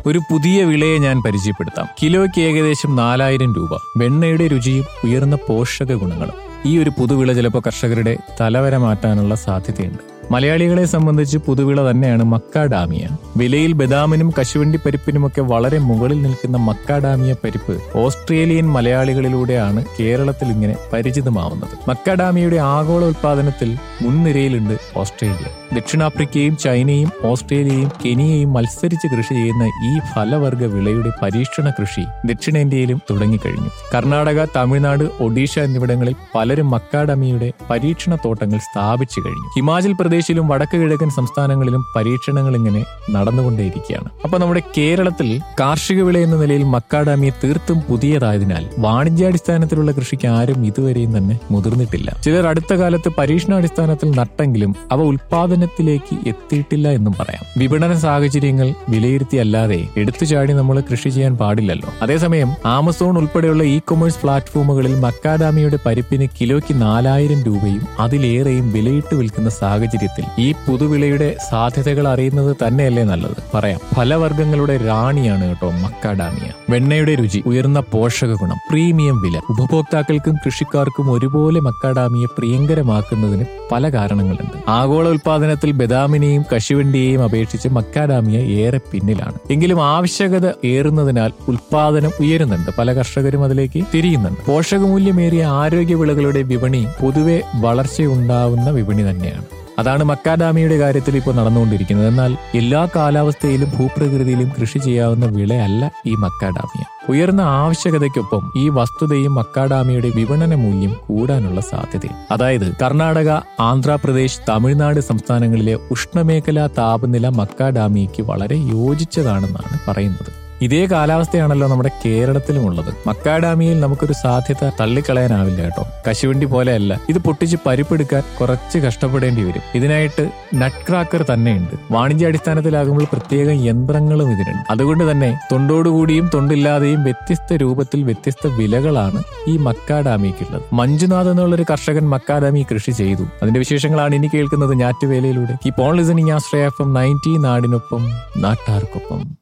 ഒരു പുതിയ വിളയെ ഞാൻ പരിചയപ്പെടുത്താം കിലോയ്ക്ക് ഏകദേശം നാലായിരം രൂപ വെണ്ണയുടെ രുചിയും ഉയർന്ന പോഷക ഗുണങ്ങളും ഈ ഒരു പുതുവിള ചിലപ്പോൾ കർഷകരുടെ തലവര മാറ്റാനുള്ള സാധ്യതയുണ്ട് മലയാളികളെ സംബന്ധിച്ച് പുതുവിള തന്നെയാണ് മക്കാഡാമിയ വിലയിൽ ബദാമിനും കശുവണ്ടി പരിപ്പിനുമൊക്കെ വളരെ മുകളിൽ നിൽക്കുന്ന മക്കാഡാമിയ പരിപ്പ് ഓസ്ട്രേലിയൻ മലയാളികളിലൂടെയാണ് കേരളത്തിൽ ഇങ്ങനെ പരിചിതമാവുന്നത് മക്കാഡാമിയയുടെ ആഗോള ഉൽപാദനത്തിൽ മുൻനിരയിലുണ്ട് ഓസ്ട്രേലിയ ദക്ഷിണാഫ്രിക്കയും ചൈനയും ഓസ്ട്രേലിയയും കെനിയയും മത്സരിച്ച് കൃഷി ചെയ്യുന്ന ഈ ഫലവർഗ വിളയുടെ പരീക്ഷണ കൃഷി ദക്ഷിണേന്ത്യയിലും തുടങ്ങിക്കഴിഞ്ഞു കർണാടക തമിഴ്നാട് ഒഡീഷ എന്നിവിടങ്ങളിൽ പലരും മക്കാഡമിയുടെ പരീക്ഷണ തോട്ടങ്ങൾ സ്ഥാപിച്ചു കഴിഞ്ഞു ഹിമാചൽ പ്രദേശിലും വടക്ക് കിഴക്കൻ സംസ്ഥാനങ്ങളിലും പരീക്ഷണങ്ങൾ ഇങ്ങനെ നടന്നുകൊണ്ടേയിരിക്കുകയാണ് അപ്പൊ നമ്മുടെ കേരളത്തിൽ കാർഷിക വിള എന്ന നിലയിൽ മക്കാഡാമിയെ തീർത്തും പുതിയതായതിനാൽ വാണിജ്യാടിസ്ഥാനത്തിലുള്ള കൃഷിക്ക് ആരും ഇതുവരെയും തന്നെ മുതിർന്നിട്ടില്ല ചിലർ അടുത്ത കാലത്ത് പരീക്ഷണാടിസ്ഥാനത്തിൽ നട്ടെങ്കിലും അവ ഉൽപാദനത്തിലേക്ക് എത്തിയിട്ടില്ല എന്നും പറയാം വിപണന സാഹചര്യങ്ങൾ വിലയിരുത്തിയല്ലാതെ എടുത്തുചാടി നമ്മൾ കൃഷി ചെയ്യാൻ പാടില്ലല്ലോ അതേസമയം ആമസോൺ ഉൾപ്പെടെയുള്ള ഇ കൊമേഴ്സ് പ്ലാറ്റ്ഫോമുകളിൽ മക്കാഡാമിയുടെ പരിപ്പിന് കിലോയ്ക്ക് നാലായിരം രൂപയും അതിലേറെയും വിലയിട്ട് വിൽക്കുന്ന സാഹചര്യത്തിൽ ഈ പുതുവിളയുടെ സാധ്യതകൾ അറിയുന്നത് തന്നെയല്ലേ നല്ലത് പറയാം ഫലവർഗ്ഗങ്ങളുടെ റാണിയാണ് കേട്ടോ മക്കാഡാമിയ വെണ്ണയുടെ രുചി ഉയർന്ന പോഷക ഗുണം പ്രീമിയം വില ഉപഭോക്താക്കൾക്കും കൃഷിക്കാർക്കും ഒരുപോലെ മക്കാഡാമിയെ പ്രിയങ്കരമാക്കുന്നതിന് പല കാരണങ്ങളുണ്ട് ആഗോള ഉൽപാദനത്തിൽ ബദാമിനെയും കശുവണ്ടിയെയും അപേക്ഷിച്ച് മക്കാഡാമിയ ഏറെ പിന്നിലാണ് എങ്കിലും ആവശ്യകത ഏറുന്നതിനാൽ ഉൽപാദനം ഉയരുന്നുണ്ട് പല കർഷകരും അതിലേക്ക് തിരിയുന്നുണ്ട് പോഷകമൂല്യമേറിയ ആരോഗ്യ വിളകളുടെ വിപണി പൊതുവെ വളർച്ചയുണ്ടാവുന്ന വിപണി തന്നെയാണ് അതാണ് മക്കാഡാമിയുടെ കാര്യത്തിൽ ഇപ്പോൾ നടന്നുകൊണ്ടിരിക്കുന്നത് എന്നാൽ എല്ലാ കാലാവസ്ഥയിലും ഭൂപ്രകൃതിയിലും കൃഷി ചെയ്യാവുന്ന വിളയല്ല ഈ മക്കാഡാമിയ ഉയർന്ന ആവശ്യകതയ്ക്കൊപ്പം ഈ വസ്തുതയും മക്കാഡാമിയുടെ വിപണന മൂല്യം കൂടാനുള്ള സാധ്യതയും അതായത് കർണാടക ആന്ധ്രാപ്രദേശ് തമിഴ്നാട് സംസ്ഥാനങ്ങളിലെ ഉഷ്ണമേഖലാ താപനില മക്കാഡാമിയയ്ക്ക് വളരെ യോജിച്ചതാണെന്നാണ് പറയുന്നത് ഇതേ കാലാവസ്ഥയാണല്ലോ നമ്മുടെ കേരളത്തിലും ഉള്ളത് മക്കാഡാമിയിൽ നമുക്കൊരു സാധ്യത തള്ളിക്കളയാനാവില്ല കേട്ടോ കശുവണ്ടി പോലെയല്ല ഇത് പൊട്ടിച്ച് പരിപ്പെടുക്കാൻ കുറച്ച് കഷ്ടപ്പെടേണ്ടി വരും ഇതിനായിട്ട് നട്ട് ക്രാക്കർ തന്നെയുണ്ട് വാണിജ്യാടിസ്ഥാനത്തിലാകുമ്പോൾ പ്രത്യേക യന്ത്രങ്ങളും ഇതിനുണ്ട് അതുകൊണ്ട് തന്നെ തൊണ്ടോടുകൂടിയും തൊണ്ടില്ലാതെയും വ്യത്യസ്ത രൂപത്തിൽ വ്യത്യസ്ത വിലകളാണ് ഈ മക്കാഡാമിക്കുള്ളത് മഞ്ജുനാഥ് എന്നുള്ളൊരു കർഷകൻ മക്കാഡാമി കൃഷി ചെയ്തു അതിന്റെ വിശേഷങ്ങളാണ് ഇനി കേൾക്കുന്നത് ഞാറ്റുവേലയിലൂടെ ഈ പോൺ listening Ashraya F M ninety നാടിനൊപ്പം നാട്ടാർക്കൊപ്പം